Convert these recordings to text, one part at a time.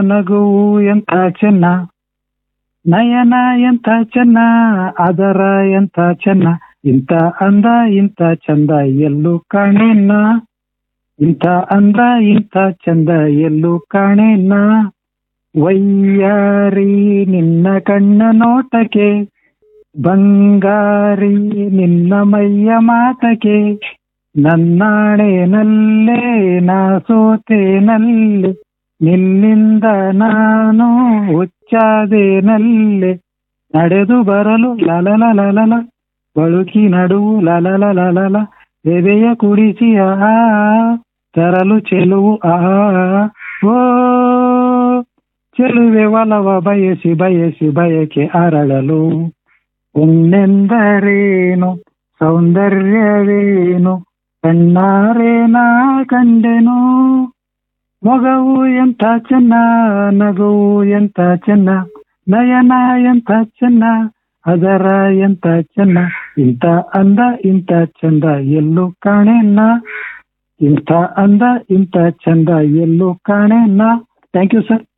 ನಗುವು ಎಂತ ಚೆನ್ನ ನಯನ ಎಂತ ಚೆನ್ನ ಅದರ ಎಂತ ಚೆನ್ನ ಇಂಥ ಅಂದ ಇಂಥ ಚಂದ ಎಲ್ಲೂ ಕಾಣೆನ್ನ ಇಂಥ ಅಂದ ಇಂಥ ಚಂದ ಎಲ್ಲೂ ಕಾಣೆನ್ನ ವೈಯಾರಿ ನಿನ್ನ ಕಣ್ಣ ನೋಟಕ್ಕೆ ಬಂಗಾರಿ ನಿನ್ನ ಮೈಯ ಮಾತಕ್ಕೆ ನನ್ನಾಣೆನಲ್ಲೇ ನಾ ಸೋತೇನಲ್ಲೇ ನಿನ್ನಿಂದ ನಾನು ಹುಚ್ಚಾದೇನಲ್ಲೇ ನಡೆದು ಬರಲು ಲಲಲ ಲಲಲ ಬಳುಕಿ ನಡುವು ಲಲಲ ಲಲಲ ಎದೆಯ ಕುಡಿಸಿ ಆ ತರಲು ಚೆಲುವು ಆ ಓ ಚೆಲುವೆ ಒಲವ ಬಯಸಿ ಬಯಸಿ ಬಯಕೆ ಅರಳಲು ಹೆಣ್ಣೆಂದರೇನು ಸೌಂದರ್ಯವೇನು ಕಣ್ಣಾರೆ ನಾ ಕಂಡೆನು ಮೊಗವು ಎಂತ ಚೆನ್ನ ನಗುವು ಎಂತ ಚೆನ್ನ ನಯನ ಎಂತ ಚೆನ್ನ ಅದರ ಎಂತ ಚೆನ್ನ ಇಂಥ ಅಂದ ಇಂಥ ಚಂದ ಎಲ್ಲೂ ಕಾಣೆನ್ನ ಇಂಥ ಅಂದ ಇಂಥ ಚಂದ ಎಲ್ಲೂ ಕಾಣೆನ್ನ ಥ್ಯಾಂಕ್ ಯು ಸರ್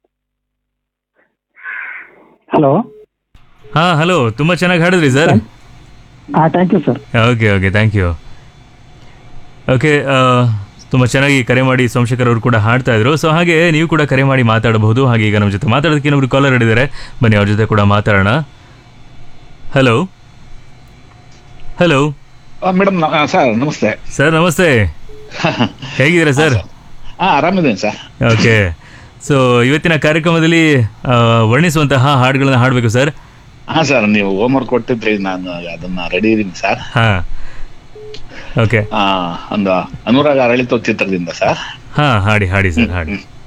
ಹಲೋ ಹಾ ಹಲೋ ತುಂಬಾ ಚೆನ್ನಾಗಿ ಹಾಡಿದ್ರಿ ಸರ್ ಹಾ thank you sir okay okay thank you okay ತುಂಬ ಚೆನ್ನಾಗಿ ಕರೆ ಮಾಡಿ ಸೋಮಶೇಖರ್ ಅವರು ಕೂಡ ಹಾಡ್ತಾ ಇದ್ರು ಸೊ ಹಾಗೆ ನೀವು ಕೂಡ ಕರೆ ಮಾಡಿ ಮಾತಾಡಬಹುದು ಹಾಗೆ ಈಗ ನಮ್ಮ ಜೊತೆ ಮಾತಾಡೋದಕ್ಕೆ ಇನ್ನೊಬ್ರು ಕಾಲರ್ ಹಿಡಿದಾರೆ ಬನ್ನಿ ಅವ್ರ ಜೊತೆ ಕೂಡ ಮಾತಾಡೋಣ ಹಲೋ ಹಲೋ ಮೇಡಮ್ ಸರ್ ನಮಸ್ತೆ ಸರ್ ನಮಸ್ತೆ ಹೇಗಿದ್ದೀರಾ ಸರ್ ಹಾ ಆರಾಮಿದ್ದೀನಿ ಸರ್ ಓಕೆ ಸೊ ಇವತ್ತಿನ ಕಾರ್ಯಕ್ರಮದಲ್ಲಿ ಆ, ವರ್ಣಿಸುವಂತಹ ಹಾಡುಗಳನ್ನ ಹಾಡಬೇಕು ಸರ್ ಹಾ ಸರ್ ನೀವು ಹೋಮ್ವರ್ಕ್ ಕೊಟ್ಟಿದ್ರಿ ನಾನು ಅದನ್ನ ರೆಡಿ ಇದೀನಿ ಸರ್ ಹಾಂ ಓಕೆ ಆ, ಒಂದು ಅನುರಾಗ ಅರಳಿತೋ ಚಿತ್ರದಿಂದ ಸರ್ ಹಾಂ ಹಾಡಿ ಹಾಡಿ ಸರ್ ಹಾಡಿ